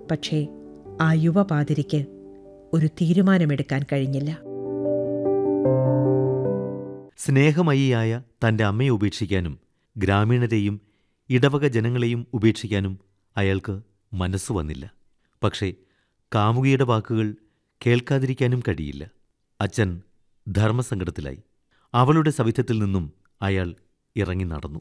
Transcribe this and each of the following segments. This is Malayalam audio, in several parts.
പക്ഷേ ആ യുവപാതിരിക്ക് ഒരു തീരുമാനമെടുക്കാൻ കഴിഞ്ഞില്ല സ്നേഹമയിയായ തന്റെ അമ്മയെ ഉപേക്ഷിക്കാനും ഗ്രാമീണരെയും ഇടവക ജനങ്ങളെയും ഉപേക്ഷിക്കാനും അയാൾക്ക് മനസ്സു വന്നില്ല പക്ഷേ കാമുകിയുടെ വാക്കുകൾ കേൾക്കാതിരിക്കാനും കഴിയില്ല അച്ഛൻ ധർമ്മസങ്കടത്തിലായി അവളുടെ സവിധത്തിൽ നിന്നും അയാൾ ഇറങ്ങി നടന്നു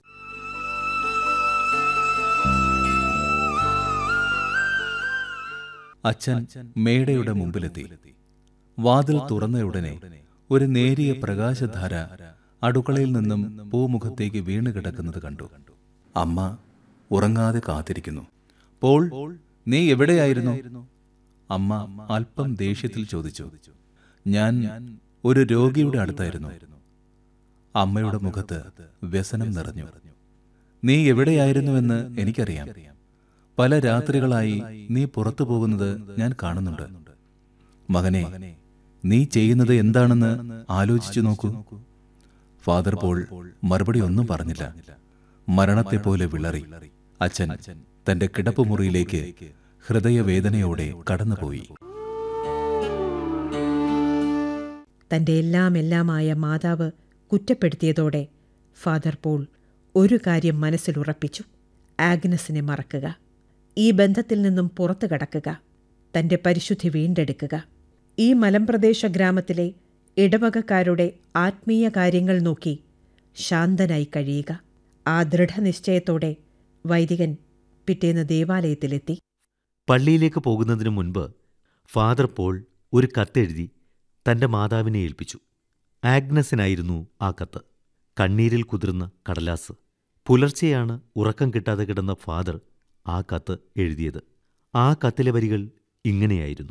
അച്ഛൻ മേടയുടെ മുമ്പിലെത്തി വാതിൽ തുറന്നയുടനെ ഒരു നേരിയ പ്രകാശധാര അടുക്കളയിൽ നിന്നും പൂമുഖത്തേക്ക് വീണ് കിടക്കുന്നത് കണ്ടു അമ്മ ഉറങ്ങാതെ കാത്തിരിക്കുന്നു പോൾ നീ എവിടെയായിരുന്നു അമ്മ അല്പം ദേഷ്യത്തിൽ ചോദിച്ചു ഞാൻ ഒരു രോഗിയുടെ അടുത്തായിരുന്നു അമ്മയുടെ മുഖത്ത് വ്യസനം നിറഞ്ഞു നീ എവിടെയായിരുന്നുവെന്ന് എനിക്കറിയാം പല രാത്രികളായി നീ പുറത്തു പോകുന്നത് ഞാൻ കാണുന്നുണ്ട് മകനെ നീ ചെയ്യുന്നത് എന്താണെന്ന് ആലോചിച്ചു നോക്കൂ ഫാദർ പോൾ മറുപടി ഒന്നും പറഞ്ഞില്ല മരണത്തെ പോലെ വിളറി അച്ഛൻ തന്റെ കിടപ്പുമുറിയിലേക്ക് ഹൃദയവേദനയോടെ കടന്നുപോയി തന്റെ എല്ലാം എല്ലാമായ മാതാവ് കുറ്റപ്പെടുത്തിയതോടെ ഫാദർ പോൾ ഒരു കാര്യം മനസ്സിൽ ഉറപ്പിച്ചു ആഗ്നസിനെ മറക്കുക ഈ ബന്ധത്തിൽ നിന്നും പുറത്തു കടക്കുക തന്റെ പരിശുദ്ധി വീണ്ടെടുക്കുക ഈ മലമ്പ്രദേശ ഗ്രാമത്തിലെ ഇടവകക്കാരുടെ ആത്മീയ കാര്യങ്ങൾ നോക്കി ശാന്തനായി കഴിയുക ആ ദൃഢനിശ്ചയത്തോടെ വൈദികൻ പിറ്റേന്ന് ദേവാലയത്തിലെത്തി പള്ളിയിലേക്ക് പോകുന്നതിനു മുൻപ് ഫാദർ പോൾ ഒരു കത്തെഴുതി തന്റെ മാതാവിനെ ഏൽപ്പിച്ചു ആഗ്നസിനായിരുന്നു ആ കത്ത് കണ്ണീരിൽ കുതിർന്ന കടലാസ് പുലർച്ചെയാണ് ഉറക്കം കിട്ടാതെ കിടന്ന ഫാദർ ആ കത്ത് എഴുതിയത് ആ കത്തിലെ വരികൾ ഇങ്ങനെയായിരുന്നു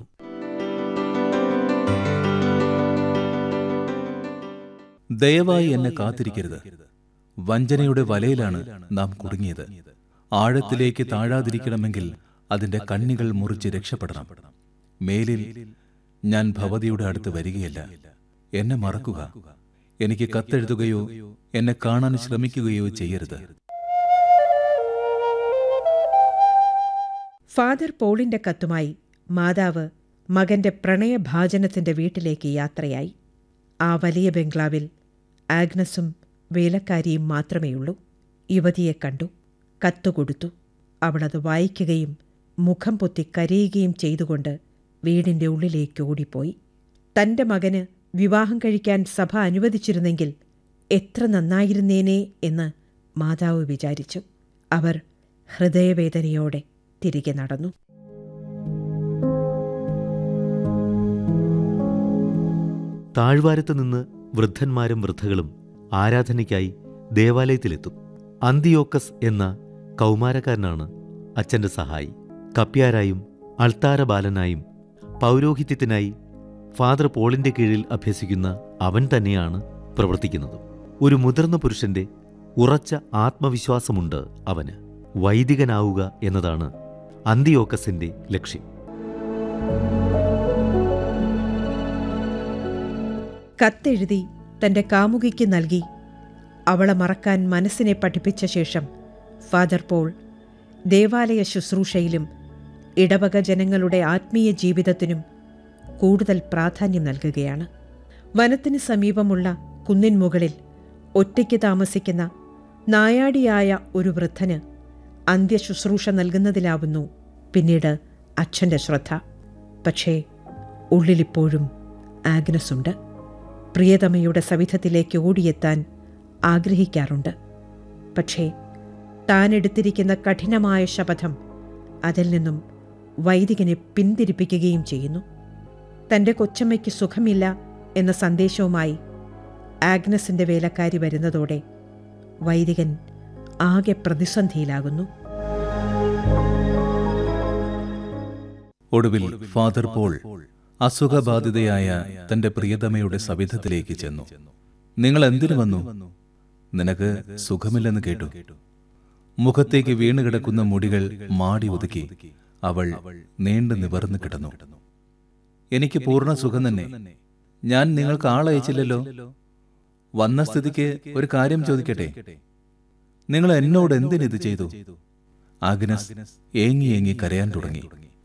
ദയവായി എന്നെ കാത്തിരിക്കരുത് വഞ്ചനയുടെ വലയിലാണ് നാം കുടുങ്ങിയത് ആഴത്തിലേക്ക് താഴാതിരിക്കണമെങ്കിൽ അതിന്റെ കണ്ണികൾ മുറിച്ച് രക്ഷപ്പെടണം മേലിൽ ഞാൻ ഭവതിയുടെ അടുത്ത് വരികയല്ല എന്നെ മറക്കുക എനിക്ക് കത്തെഴുതുകയോ എന്നെ കാണാൻ ശ്രമിക്കുകയോ ചെയ്യരുത് ഫാദർ പോളിന്റെ കത്തുമായി മാതാവ് മകന്റെ പ്രണയഭാജനത്തിന്റെ വീട്ടിലേക്ക് യാത്രയായി ആ വലിയ ബംഗ്ലാവിൽ ആഗ്നസും വേലക്കാരിയും മാത്രമേയുള്ളൂ യുവതിയെ കണ്ടു കത്തു കൊടുത്തു അവളത് വായിക്കുകയും മുഖം പൊത്തി കരയുകയും ചെയ്തുകൊണ്ട് വീടിന്റെ ഉള്ളിലേക്ക് ഓടിപ്പോയി തന്റെ മകന് വിവാഹം കഴിക്കാൻ സഭ അനുവദിച്ചിരുന്നെങ്കിൽ എത്ര നന്നായിരുന്നേനെ എന്ന് മാതാവ് വിചാരിച്ചു അവർ ഹൃദയവേദനയോടെ തിരികെ നടന്നു താഴ്വാരത്ത് നിന്ന് വൃദ്ധന്മാരും വൃദ്ധകളും ആരാധനയ്ക്കായി ദേവാലയത്തിലെത്തും അന്തിയോക്കസ് എന്ന കൗമാരക്കാരനാണ് അച്ഛന്റെ സഹായി കപ്യാരായും അൾത്താര ബാലനായും പൗരോഹിത്യത്തിനായി ഫാദർ പോളിന്റെ കീഴിൽ അഭ്യസിക്കുന്ന അവൻ തന്നെയാണ് പ്രവർത്തിക്കുന്നത് ഒരു മുതിർന്ന പുരുഷന്റെ ഉറച്ച ആത്മവിശ്വാസമുണ്ട് അവന് വൈദികനാവുക എന്നതാണ് അന്തിയോക്കസിന്റെ ലക്ഷ്യം കത്തെഴുതി തന്റെ കാമുകിക്ക് നൽകി അവളെ മറക്കാൻ മനസ്സിനെ പഠിപ്പിച്ച ശേഷം ഫാദർ പോൾ ദേവാലയ ശുശ്രൂഷയിലും ഇടവക ജനങ്ങളുടെ ആത്മീയ ജീവിതത്തിനും കൂടുതൽ പ്രാധാന്യം നൽകുകയാണ് വനത്തിന് സമീപമുള്ള കുന്നിൻ മുകളിൽ ഒറ്റയ്ക്ക് താമസിക്കുന്ന നായാടിയായ ഒരു വൃദ്ധന് അന്ത്യശുശ്രൂഷ നൽകുന്നതിലാവുന്നു പിന്നീട് അച്ഛൻ്റെ ശ്രദ്ധ പക്ഷേ ഉള്ളിലിപ്പോഴും ആഗ്നസുണ്ട് പ്രിയതമയുടെ സവിധത്തിലേക്ക് ഓടിയെത്താൻ ആഗ്രഹിക്കാറുണ്ട് പക്ഷേ താൻ എടുത്തിരിക്കുന്ന കഠിനമായ ശപഥം അതിൽ നിന്നും വൈദികനെ പിന്തിരിപ്പിക്കുകയും ചെയ്യുന്നു തൻ്റെ കൊച്ചമ്മയ്ക്ക് സുഖമില്ല എന്ന സന്ദേശവുമായി ആഗ്നസിൻ്റെ വേലക്കാരി വരുന്നതോടെ വൈദികൻ ആകെ പ്രതിസന്ധിയിലാകുന്നു ഒടുവിൽ ഫാദർ പോൾ അസുഖബാധിതയായ തന്റെ പ്രിയതമയുടെ സവിധത്തിലേക്ക് ചെന്നു നിങ്ങൾ എന്തിനു വന്നു നിനക്ക് സുഖമില്ലെന്ന് കേട്ടു മുഖത്തേക്ക് വീണ് കിടക്കുന്ന മുടികൾ മാടി ഒതുക്കി അവൾ നീണ്ടു നിവർന്നു കിടന്നു എനിക്ക് പൂർണ്ണ സുഖം തന്നെ ഞാൻ നിങ്ങൾക്ക് ആളയച്ചില്ലല്ലോ വന്ന സ്ഥിതിക്ക് ഒരു കാര്യം ചോദിക്കട്ടെ നിങ്ങൾ എന്നോട് എന്തിനിത് ചെയ്തു ആഗ്നസ് ഏങ്ങി ഏങ്ങി കരയാൻ തുടങ്ങി